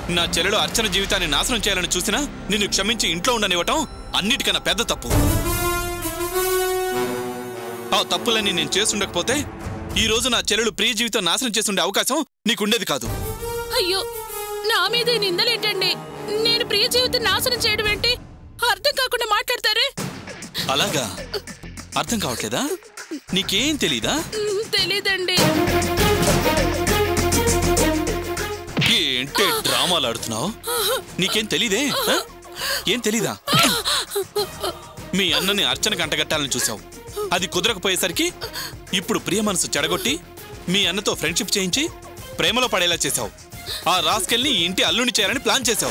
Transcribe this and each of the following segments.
నా చెల్లెలు అర్చన జీవితాన్ని నాశనం చేయాలని చూసినా నిన్ను క్షమించి ఇంట్లో ఉండనివ్వటం అన్నిటికన్నా పెద్ద తప్పు ఆ తప్పులన్నీ నేను చేసుండకపోతే ఈ రోజు నా చెల్లెలు ప్రియ జీవితం నాశనం చేస్తుండే అవకాశం నీకుండేది కాదు అయ్యో నా మీద ఈ నిందలేంటండి నేను ప్రియ జీవితం నాశనం చేయడం ఏంటి అర్థం కాకుండా మాట్లాడతారే అలాగా అర్థం కావట్లేదా నీకేం తెలీదా మ్, తెలీదండి ఏంటే డ్రామాలు ఆడుతున్నావు నీకేం తెలీదే ఆ? ఏం తెలీదా మీ అన్నని అర్చనకు అంటగట్టాలని చూసావు అది కుదరకపోయేసరికి ఇప్పుడు ప్రియ మనసు చెడగొట్టి మీ అన్నతో ఫ్రెండ్షిప్ చేయించి ప్రేమలో పడేలా చేశావు ఆ రాస్కెల్ని ఈ ఇంటి అల్లుని చేయాలని ప్లాన్ చేశావు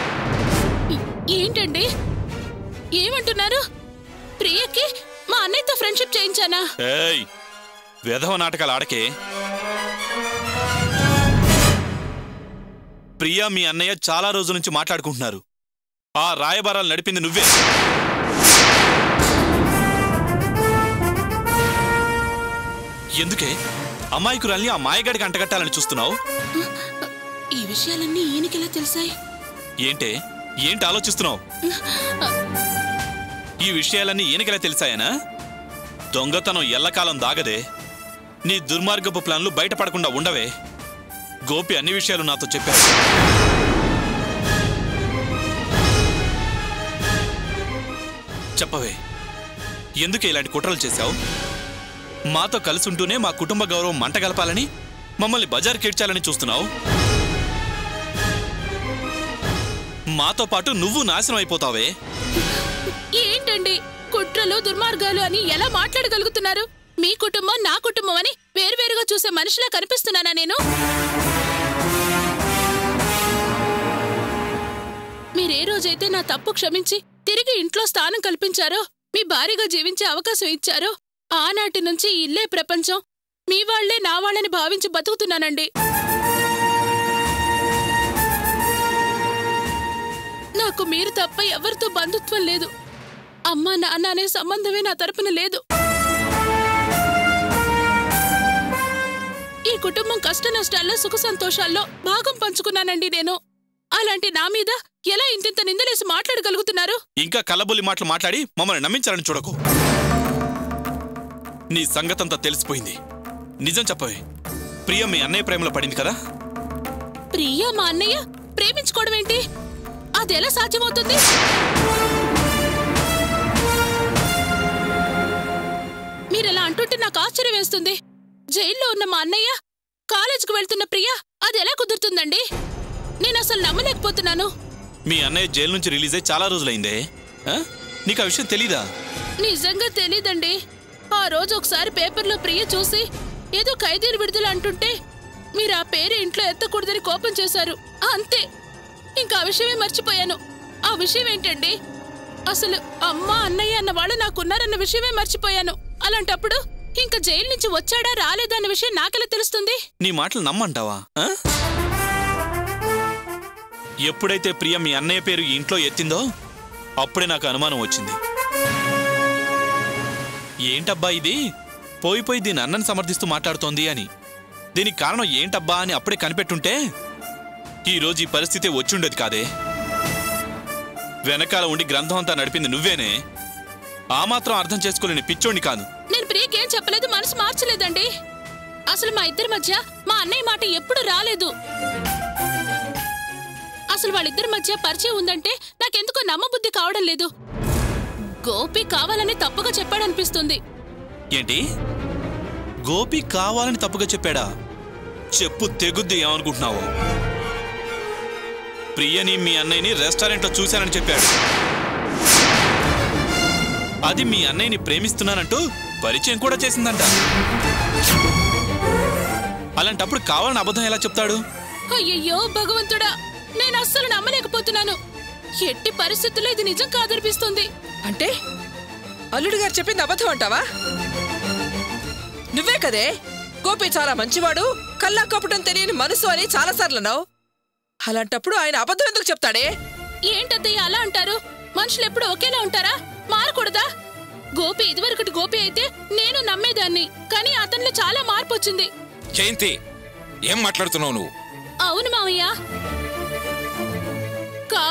ఏంటండి ఏమంటున్నారు ప్రియకి మా అన్నయ్యతో ఫ్రెండ్షిప్ చేయించానా ఏయ్ వెధవ నాటకాలు ఆడకే ప్రియా మీ అన్నయ్య చాలా రోజుల నుంచి మాట్లాడుకుంటున్నారు ఆ రాయబారాలు నడిపింది నువ్వే ఎందుకే అమాయకురాల్ని ఆ మాయగాడికి అంటగట్టాలని చూస్తున్నావు ఈ విషయాలన్నీ ఈయనకెలా తెలిసాయి ఏంటే ఏంటి ఆలోచిస్తున్నావు ఈ విషయాలన్నీ ఈయనకెలా తెలిసాయనా దొంగతనం ఎల్లకాలం దాగదే నీ దుర్మార్గపు ప్లాన్లు బయటపడకుండా ఉండవే గోపి అన్ని విషయాలు నాతో చెప్పారు చెప్పవే ఎందుకు ఇలాంటి కుట్రలు చేశావు మాతో కలిసి ఉంటూనే మా కుటుంబ గౌరవం మంటగలపాలని మమ్మల్ని బజార్ కిడ్చాలని చూస్తున్నావు మాతో పాటు నువ్వు నాశనం అయిపోతావే ఏంటండి కుట్రలు దుర్మార్గాలు అని ఎలా మాట్లాడగలుగుతున్నారు మీ కుటుంబం నా కుటుంబం అని వేరువేరుగా చూసే మనిషిలా కనిపిస్తున్నానా నేను మీరే రోజైతే నా తప్పు క్షమించి తిరిగి ఇంట్లో స్థానం కల్పించారో మీ భారీగా జీవించే అవకాశం ఇచ్చారో ఆనాటి నుంచి ఈ ఇల్లే ప్రపంచం మీ వాళ్లే నా వాళ్ళని భావించి బతుకుతున్నానండి నాకు మీరు తప్ప ఎవరితో బంధుత్వం లేదు అమ్మా నాన్న అనే సంబంధమే నా తరపున లేదు ఈ కుటుంబం కష్ట నష్టాల్లో సుఖ సంతోషాల్లో భాగం పంచుకున్నానండి నేను అలాంటి నా మీద ఎలా ఇంతింత నిందలేసి మాట్లాడగలుగుతున్నారు ఇంకా కళ్ళబొల్లి మాటలు మాట్లాడి మమ్మల్ని నమ్మించాలని చూడకు నీ సంగతంతా తెలిసిపోయింది నిజం చెప్పవే ప్రియ మీ అన్నయ్య ప్రేమలో పడింది కదా ప్రియా మా అన్నయ్య ప్రేమించుకోవడం ఏంటి అది ఎలా సాధ్యమవుతుంది మీరెలా అంటుంటే నాకు ఆశ్చర్యం వేస్తుంది జైల్లో ఉన్న మా అన్నయ్య కాలేజీకి వెళ్తున్న ప్రియా అది ఎలా కుదురుతుందండి నేను అసలు నమ్మలేకపోతున్నాను మీ అన్నయ్య జైలు నుంచి రిలీజ్ అయ్యి చాలా రోజులైందే ఆ? నీకు ఆ విషయం తెలీదా నిజంగా తెలీదండి ఆ రోజు ఒకసారి పేపర్లో ప్రియ చూసి ఏదో ఖైదీలు విడుదల అంటుంటే మీరు ఆ పేరు ఇంట్లో ఎత్తకూడదని కోపం చేశారు అంతే ఇంకా ఆ విషయమే మర్చిపోయాను ఆ విషయం ఏంటండి అసలు అమ్మ అన్నయ్య అన్న వాళ్ళు నాకున్నారన్న విషయమే మర్చిపోయాను అలాంటప్పుడు ఇంకా జైలు నుంచి వచ్చాడా రాలేదా అన్న విషయం నాకెలా తెలుస్తుంది నీ మాటలు నమ్మంటావా ఆ? ఎప్పుడైతే ప్రియ మీ అన్నయ్య పేరు ఈ ఇంట్లో ఎత్తిందో అప్పుడే నాకు అనుమానం వచ్చింది ఏంటబ్బా ఇది పోయి పోయి దీని అన్నని సమర్థిస్తూ మాట్లాడుతోంది అని దీనికి కారణం ఏంటబ్బా అని అప్పుడే కనిపెట్టుంటే ఈరోజు ఈ పరిస్థితి వచ్చిండేది కాదే వెనకాల ఉండి గ్రంథం అంతా నడిపింది నువ్వేనే ఆ మాత్రం అర్థం చేసుకోలేని పిచ్చోడిని కాదు నేను ప్రియకేం చెప్పలేదు మనసు మార్చలేదండి అసలు మా ఇద్దరి మధ్య మా అన్నయ్య మాట ఎప్పుడు రాలేదు అసలు వాళ్ళిద్దరి మధ్య పరిచయం ఉందంటే నాకెందుకో నమ్మబుద్ధి కావడం లేదు గోపి కావాలని తప్పుగా చెప్పాడనిపిస్తుంది ఏంటి గోపి కావాలని తప్పుగా చెప్పాడా చెప్పు తెగుద్ది ఏమనుకుంటున్నావు ప్రియని మీ అన్నయ్యని రెస్టారెంట్లో చూశానని చెప్పాడు అది మీ అన్నయ్యని ప్రేమిస్తున్నానంటూ పరిచయం కూడా చేసిందంట అలాంటప్పుడు కావాలని అబద్ధం ఎలా చెప్తాడు అయ్యయ్యో భగవంతుడా నేను అస్సలు నమ్మలేకపోతున్నాను ఎట్టి పరిస్థితుల్లో ఇది నిజం కాదనిపిస్తుంది అంటే అల్లుడు గారు చెప్పింది అబద్ధం అంటావా నువ్వే కదే గోపి చాలా మంచివాడు కల్లా కపటం తెలియని మనసు అని చాలాసార్లు అన్నావు అలాంటప్పుడు ఆయన అబద్ధం ఎందుకు చెప్తాడే ఏంటత్తయ్య అలా అంటారు మనుషులు ఎప్పుడు ఒకేలా ఉంటారా మారకూడదా గోపి ఇదివరకటి గోపి అయితే నేను నమ్మేదాన్ని కానీ అతనిలో చాలా మార్పు వచ్చింది జయంతి ఏం మాట్లాడుతున్నావు నువ్వు అవును మావయ్య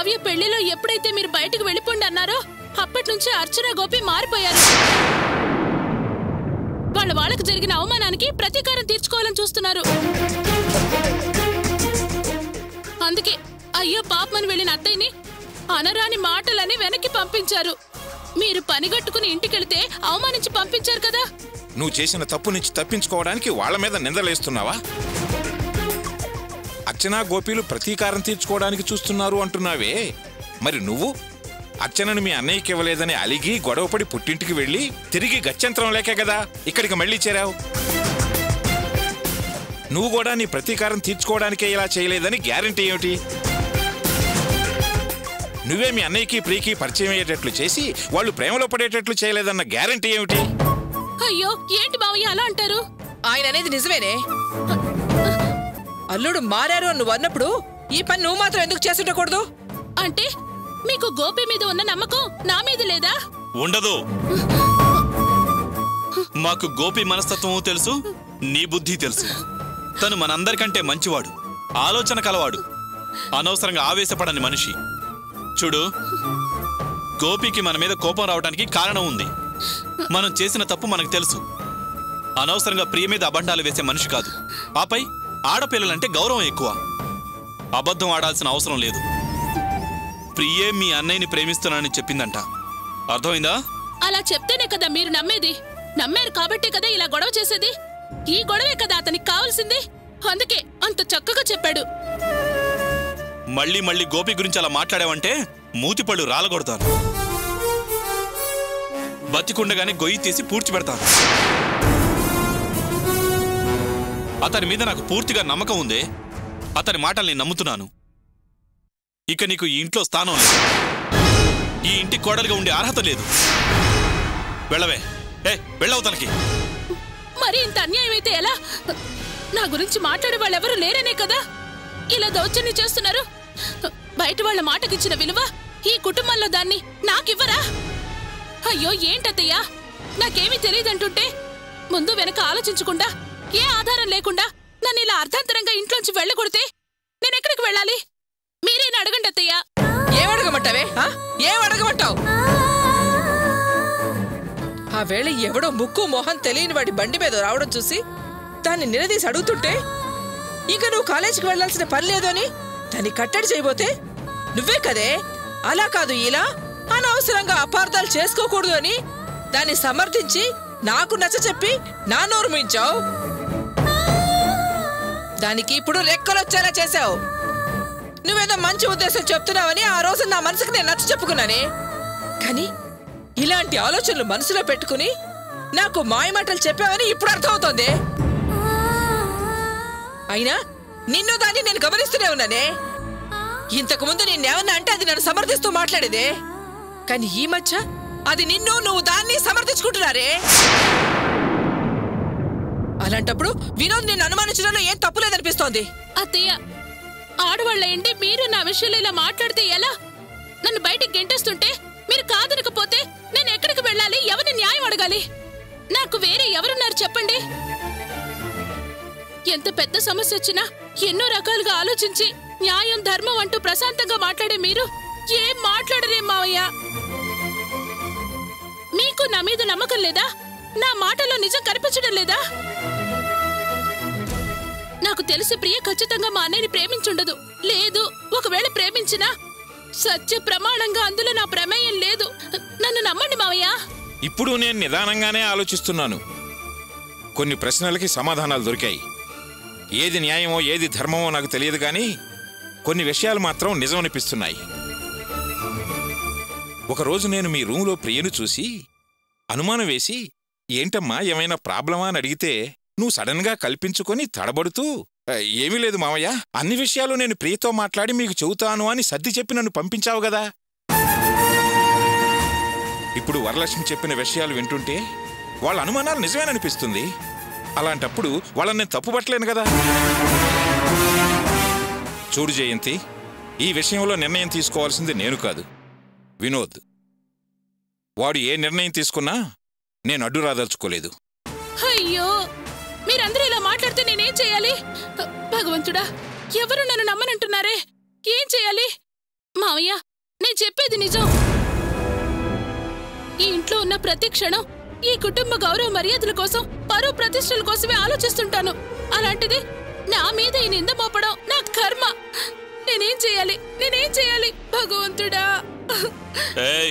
కావ్య పెళ్లిలో ఎప్పుడైతే మీరు బయటకు వెళ్ళిపోండి అన్నారో అప్పటి నుంచి అర్చన గోపి మారిపోయారు వాళ్ళ వాళ్ళకి జరిగిన అవమానానికి ప్రతీకారం తీర్చుకోవాలని చూస్తున్నారు అందుకే అయ్యో పాపమని వెళ్ళిన అత్తయ్యని అనరాని మాటలని వెనక్కి పంపించారు మీరు పనిగట్టుకుని ఇంటికెళ్తే అవమానించి పంపించారు కదా నువ్వు చేసిన తప్పు నుంచి తప్పించుకోవడానికి వాళ్ళ మీద నిందలేస్తున్నావా అర్చనా గోపీలు ప్రతీకారం తీర్చుకోవడానికి చూస్తున్నారు అంటున్నావే మరి నువ్వు అర్చనను మీ అన్నయ్యకి ఇవ్వలేదని అలిగి గొడవపడి పుట్టింటికి వెళ్ళి తిరిగి గత్యంతరం లేకే కదా ఇక్కడికి మళ్ళీ చేరావు నువ్వు కూడా నీ ప్రతీకారం తీర్చుకోవడానికే ఇలా చేయలేదని గ్యారంటీ ఏమిటి నువ్వే మీ అన్నయ్యకి ప్రీకి పరిచయం అయ్యేటట్లు చేసి వాళ్ళు ప్రేమలో పడేటట్లు చేయలేదన్న గ్యారంటీ ఏమిటి అయ్యో ఏంటి బావయ్య అలా అంటారు ఆయన అనేది నిజమేనే అల్లుడు మారారు అని నువ్వు అన్నప్పుడు ఈ పని నువ్వు మాత్రం ఎందుకు చేస్తుండకూడదు అంటే మీకు గోపి మీద ఉన్న నమ్మకం నా మీద లేదా ఉండదు మాకు గోపి మనస్తత్వము తెలుసు నీ బుద్ధి తెలుసు తను మనందరికంటే మంచివాడు ఆలోచన కలవాడు అనవసరంగా ఆవేశపడని మనిషి చూడు గోపికి మన మీద కోపం రావడానికి కారణం ఉంది మనం చేసిన తప్పు మనకు తెలుసు అనవసరంగా ప్రియ మీద అబండాలు వేసే మనిషి కాదు ఆపై ఆడపిల్లలంటే గౌరవం ఎక్కువ అబద్ధం ఆడాల్సిన అవసరం లేదు ప్రియే మీ అన్నయ్యని ప్రేమిస్తున్నానని చెప్పిందంట అర్థమైందా అలా చెప్తేనే కదా మీరు నమ్మేది నమ్మారు కాబట్టే కదా ఇలా గొడవ చేసేది ఈ గొడవే కదా అతనికి కావాల్సింది అందుకే అంత చక్కగా చెప్పాడు మళ్ళీ మళ్ళీ గోపి గురించి అలా మాట్లాడావంటే మూతిపళ్ళు రాలగొడతాను బతికుండగానే గొయ్యి తీసి పూడ్చి పెడతాను అతని మీద నాకు పూర్తిగా నమ్మకం ఉందే అతని మాటల్ని నమ్ముతున్నాను ఇక నీకు ఈ ఇంట్లో స్థానం లేదు ఈ ఇంటి కోడలుగా ఉండే అర్హత లేదు వెళ్ళవే ఏ వెళ్ళవతలకి మరి ఇంత అన్యాయం అయితే ఎలా నా గురించి మాట్లాడే వాళ్ళెవరూ లేరనే కదా ఇలా దౌర్జన్యం చేస్తున్నారు బయట వాళ్ళ మాటకిచ్చిన విలువ ఈ కుటుంబంలో దాన్ని నాకివ్వరా అయ్యో ఏంటత్తయ్యా నాకేమీ తెలియదంటుంటే ముందు వెనక ఆలోచించకుండా ఏ ఆధారం లేకుండా నన్ను ఇలా అర్ధాంతరంగా ఇంట్లోంచి వెళ్ళగొడితే నేనెక్కడికి వెళ్ళాలి మీరేనా అడగండి అత్తయ్యా ఏం అడగమంటావే ఆ? ఏం అడగమంటావు ఆ వేళ ఎవడో ముక్కు మొహం తెలియని వాడి బండి మీద రావడం చూసి దాన్ని నిలదీసి అడుగుతుంటే ఇంకా నువ్వు కాలేజీకి వెళ్ళాల్సిన పని లేదు అని దాన్ని కట్టడి చేయబోతే నువ్వే కదే అలా కాదు ఇలా అనవసరంగా అపార్థాలు చేసుకోకూడదు అని దాన్ని సమర్థించి నాకు నచ్చ చెప్పి నా నోరు మించావు దానికి ఇప్పుడు రెక్కలొచ్చేలా చేశావు నువ్వేదో మంచి ఉద్దేశం చెప్తున్నావని ఆ రోజు నా మనసుకు నేను నచ్చ చెప్పుకున్నానే కానీ ఇలాంటి ఆలోచనలు మనసులో పెట్టుకుని నాకు మాయమాటలు చెప్పావని ఇప్పుడు అర్థమవుతోంది అయినా నిన్ను దాన్ని నేను గమనిస్తూనే ఉన్నానే ఇంతకు ముందు నేనేమన్నా అంటే అది నన్ను సమర్థిస్తూ మాట్లాడేదే కానీ ఈ మధ్య అది నిన్ను నువ్వు దాన్ని సమర్థించుకుంటున్నారే అలాంటప్పుడు వినోద్ నిన్ను అనుమానించడంలో ఏం తప్పు లేదనిపిస్తోంది అత్తయ్య ఆడవాళ్ళ ఏంటి మీరు నా విషయంలో ఇలా మాట్లాడితే ఎలా నన్ను బయటికి గెంటేస్తుంటే మీరు కాదనకపోతే నేను ఎక్కడికి వెళ్ళాలి ఎవరిని న్యాయం అడగాలి నాకు వేరే ఎవరున్నారు చెప్పండి ఎంత పెద్ద సమస్య వచ్చినా ఎన్నో రకాలుగా ఆలోచించి న్యాయం ధర్మం అంటూ ప్రశాంతంగా మాట్లాడే మీరు ఏం మాట్లాడరే మావయ్య మీకు నా మీద నమ్మకం లేదా నా మాటలో నిజం కనిపించడం లేదా నాకు తెలిసి ప్రియ ఖచ్చితంగా మా అన్నయ్యని ప్రేమించుండదు లేదు ఒకవేళ ప్రేమించినా సత్య ప్రమాణంగా అందులో నా ప్రమేయం లేదు నన్ను నమ్మండి మావయ్య ఇప్పుడు నేను నిదానంగానే ఆలోచిస్తున్నాను కొన్ని ప్రశ్నలకి సమాధానాలు దొరికాయి ఏది న్యాయమో ఏది ధర్మమో నాకు తెలియదు కానీ కొన్ని విషయాలు మాత్రం నిజం అనిపిస్తున్నాయి ఒకరోజు నేను మీ రూంలో ప్రియను చూసి అనుమానం వేసి ఏంటమ్మా ఏమైనా ప్రాబ్లమా అని అడిగితే నువ్వు సడన్గా కల్పించుకొని తడబడుతూ "ఆ, ఏమీ లేదు మావయ్య అన్ని విషయాలు నేను ప్రియతో మాట్లాడి మీకు చెబుతాను అని సర్ది చెప్పి నన్ను పంపించావు కదా ఇప్పుడు వరలక్ష్మి చెప్పిన విషయాలు వింటుంటే వాళ్ళ అనుమానాలు నిజమేననిపిస్తుంది అలాంటప్పుడు వాళ్ళని నేను తప్పుపట్టలేను కదా చూడు జయంతి ఈ విషయంలో నిర్ణయం తీసుకోవాల్సింది నేను కాదు వినోద్ వాడు ఏ నిర్ణయం తీసుకున్నా నేను అడ్డు రాదలుచుకోలేదు అయ్యో మీరందరూ ఇలా మాట్లాడితే నేనేం చేయాలి భగవంతుడా ఎవరు నన్ను నమ్మనంటున్నారే ఏం చేయాలి మావయ్య నేను చెప్పేది నిజం ఈ ఇంట్లో ఉన్న ప్రతి క్షణం ఈ కుటుంబ గౌరవ మర్యాదల కోసం పరువు ప్రతిష్టల కోసమే ఆలోచిస్తుంటాను అలాంటిది నా మీద ఈ నింద మోపడం నా కర్మ నేనేం చేయాలి నేనేం చేయాలి భగవంతుడా ఏయ్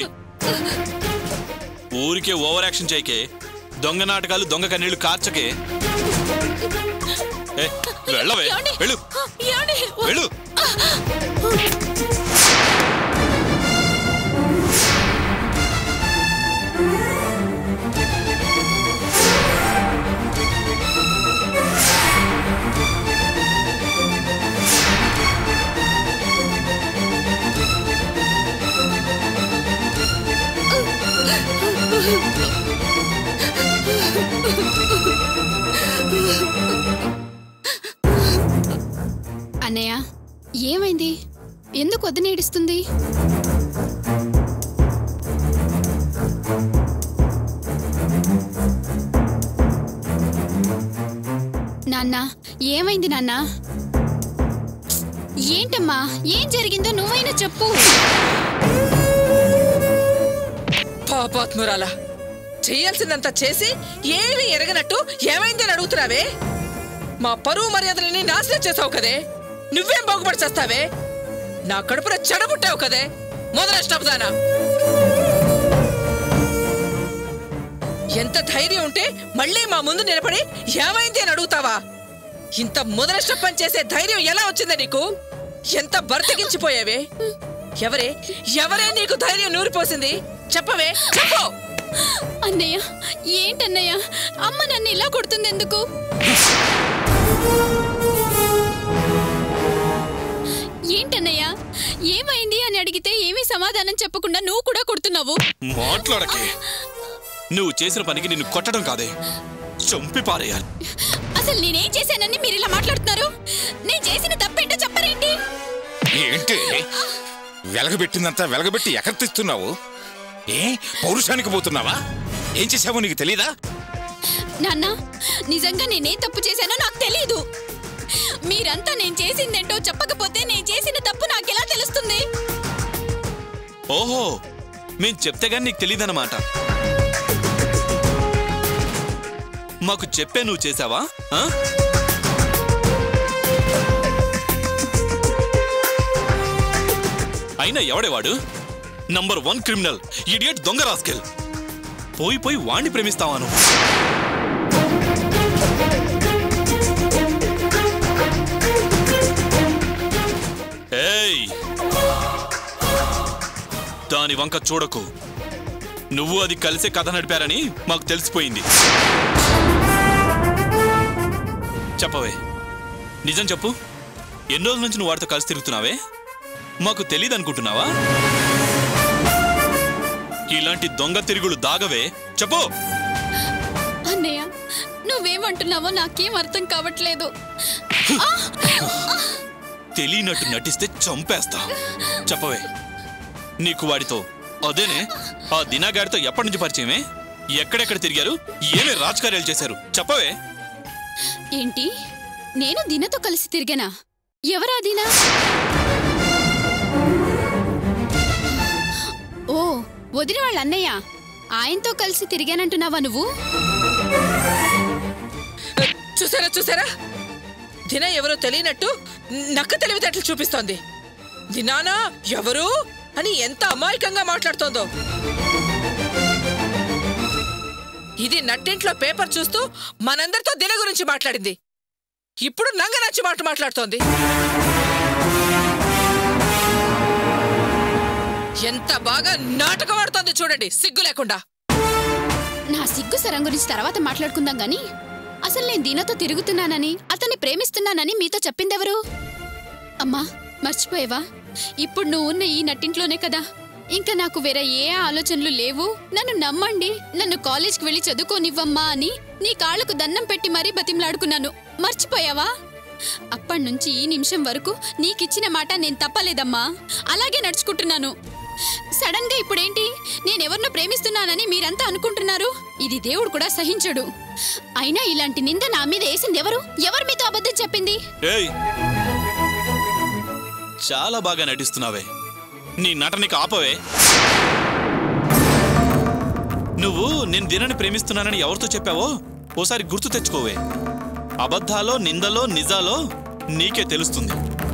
ఊరికే ఓవర్ యాక్షన్ చేయకే దొంగ నాటకాలు దొంగ కన్నీళ్లు కార్చకే ఏ, వెళ్ళవే ఏమండి? వెళ్ళు ఏమండి? వెళ్ళు అన్నయ్య ఏమైంది ఎందుకు వదిన ఏడుస్తుంది నాన్న ఏమైంది నాన్న ఏంటమ్మా ఏం జరిగిందో నువ్వైనా చెప్పు పాపాత్మురాలా చెయ్యాల్సిందంతా చేసి ఏమీ ఎరగనట్టు ఏమైందని అడుగుతున్నావే మా పరువు మర్యాదలని నాశనం చేసావు కదే నువ్వేం బాగుపడి చేస్తావే నా కడుపున చెడబుట్టావు కదే మొదలష్టపుదానా ఎంత ధైర్యం ఉంటే మళ్ళీ మా ముందు నిలబడి ఏమైంది అని అడుగుతావా ఇంత మొదలష్ట పని చేసే ధైర్యం ఎలా వచ్చిందే నీకు ఎంత బర్తగించిపోయావే ఎవరే ఎవరే నీకు ధైర్యం నూరిపోసింది చెప్పవే చెప్పు అన్నయ్య ఏంటన్నయ్య అమ్మ నన్ను ఇలా కొడుతుంది ఎందుకు ఏంటన్నయ్య ఏమైంది అని అడిగితే ఏమీ సమాధానం చెప్పకుండా నువ్వు కూడా కొడుతున్నావు మాట్లాడకే నువ్వు చేసిన పనికి నిన్ను కొట్టడం కాదే చంపి పారేయాలి అసలు నేనేం చేశానని మీరు ఇలా మాట్లాడుతున్నారు నేను చేసిన తప్పేంటో చెప్పరేంటి ఏంటి వెలగబెట్టిందంతా వెలగబెట్టి ఎకర్తిస్తున్నావు ఏ పౌరుషానికి పోతున్నావా ఏం చేసావో నీకు తెలీదా నాన్న నిజంగా నేనేం తప్పు చేశానో నాకు తెలియదు మీరంతా నేను చేసిందేంటో చెప్పకపోతే నేను చేసిన తప్పు నాకెలా తెలుస్తుంది ఓహో మేం చెప్తే గాని నీకు తెలియదన్నమాట మాకు చెప్పే నువ్వు చేసావా ఆ? అయినా ఎవడేవాడు నంబర్ వన్ క్రిమినల్ ఇడియట్ దొంగ రాస్కెల్ పోయి పోయి వాణ్ణి ప్రేమిస్తావా నువ్వు ఏయ్ దాని వంక చూడకు నువ్వు అది కలిసే కథ నడిపారని మాకు తెలిసిపోయింది చెప్పవే నిజం చెప్పు ఎన్ని రోజుల నుంచి నువ్వు వాడితో కలిసి తిరుగుతున్నావే మాకు తెలియదు అనుకుంటున్నావా ఇలాంటి దొంగ తిరుగులు దాగవే చెప్పు అన్నయ్య నువ్వేమంటున్నావో నాకేం అర్థం కావట్లేదు తెలియనట్టు నటిస్తే చంపేస్తా చెప్పవే నీకు వాడితో అదేనే ఆ దినాగాడితో ఎప్పటి నుంచి పరిచయమే ఎక్కడెక్కడ తిరిగారు ఏమే రాజకార్యాలు చేశారు చెప్పవే ఏంటి నేను దినతో కలిసి తిరిగానా ఎవరా దినా ఓ వదిన వాళ్ళ అన్నయ్య ఆయనతో కలిసి తిరిగానంటున్నావా నువ్వు చూసారా చూసారా దిన ఎవరో తెలియనట్టు నక్క తెలివితేటలు చూపిస్తోంది దినానా ఎవరు అని ఎంత అమాయకంగా మాట్లాడుతోందో ఇది నట్టింట్లో పేపర్ చూస్తూ మనందరితో దిన గురించి మాట్లాడింది ఇప్పుడు నంగ నచ్చి మాట మాట్లాడుతోంది ఎంత బాగా నాటకం ఆడుతోంది చూడండి సిగ్గు లేకుండా నా సిగ్గు సరం గురించి తర్వాత మాట్లాడుకుందాం గాని అసలు నేను దీనతో తిరుగుతున్నానని అతన్ని ప్రేమిస్తున్నానని మీతో చెప్పిందెవరు అమ్మా మర్చిపోయావా ఇప్పుడు నువ్వు ఉన్న ఈ నట్టింట్లోనే కదా ఇంకా నాకు వేరే ఏ ఆలోచనలు లేవు నన్ను నమ్మండి నన్ను కాలేజ్కి వెళ్ళి చదువుకోనివ్వమ్మా అని నీ కాళ్ళకు దండం పెట్టి మరీ బతిమలాడుకున్నాను మర్చిపోయావా అప్పటినుంచి ఈ నిమిషం వరకు నీకిచ్చిన మాట నేను తప్పలేదమ్మా అలాగే నడుచుకుంటున్నాను సడన్ గా ఇప్పుడేంటి నేనెవరినో ప్రేమిస్తున్నానని మీరంతా అనుకుంటున్నారు ఇది దేవుడు కూడా సహించడు అయినా ఇలాంటి నింద నా మీద వేసింది ఎవరు ఎవరు మీతో అబద్ధం చెప్పింది ఏయ్ చాలా బాగా నటిస్తున్నావే నీ నటనకి ఆపవే నువ్వు నేను దినని ప్రేమిస్తున్నానని ఎవరితో చెప్పావో ఓసారి గుర్తు తెచ్చుకోవే అబద్ధాలో నిందలో నిజాలో నీకే తెలుస్తుంది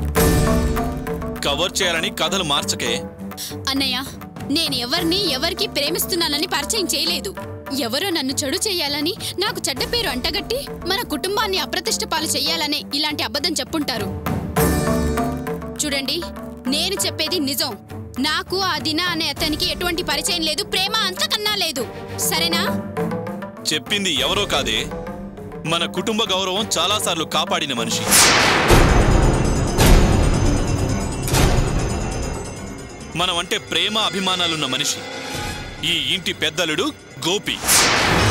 కవర్ చేయాలని కథలు మార్చకే అన్నయ్య నేను ఎవరిని ఎవరికి ప్రేమిస్తున్నానని పరిచయం చేయలేదు ఎవరో నన్ను చెడు చేయాలని నాకు చెడ్డ పేరు అంటగట్టి మన కుటుంబాన్ని అప్రతిష్ట పాలు చెయ్యాలనే ఇలాంటి అబద్ధం చెప్పుంటారు చూడండి నేను చెప్పేది నిజం నాకు ఆ దిన అనే అతనికి ఎటువంటి పరిచయం లేదు ప్రేమ అంతకన్నా లేదు సరేనా చెప్పింది ఎవరో కాదే మన కుటుంబ గౌరవం చాలాసార్లు కాపాడిన మనిషి మనం అంటే ప్రేమ అభిమానాలున్న మనిషి ఈ ఇంటి పెద్దలుడు గోపి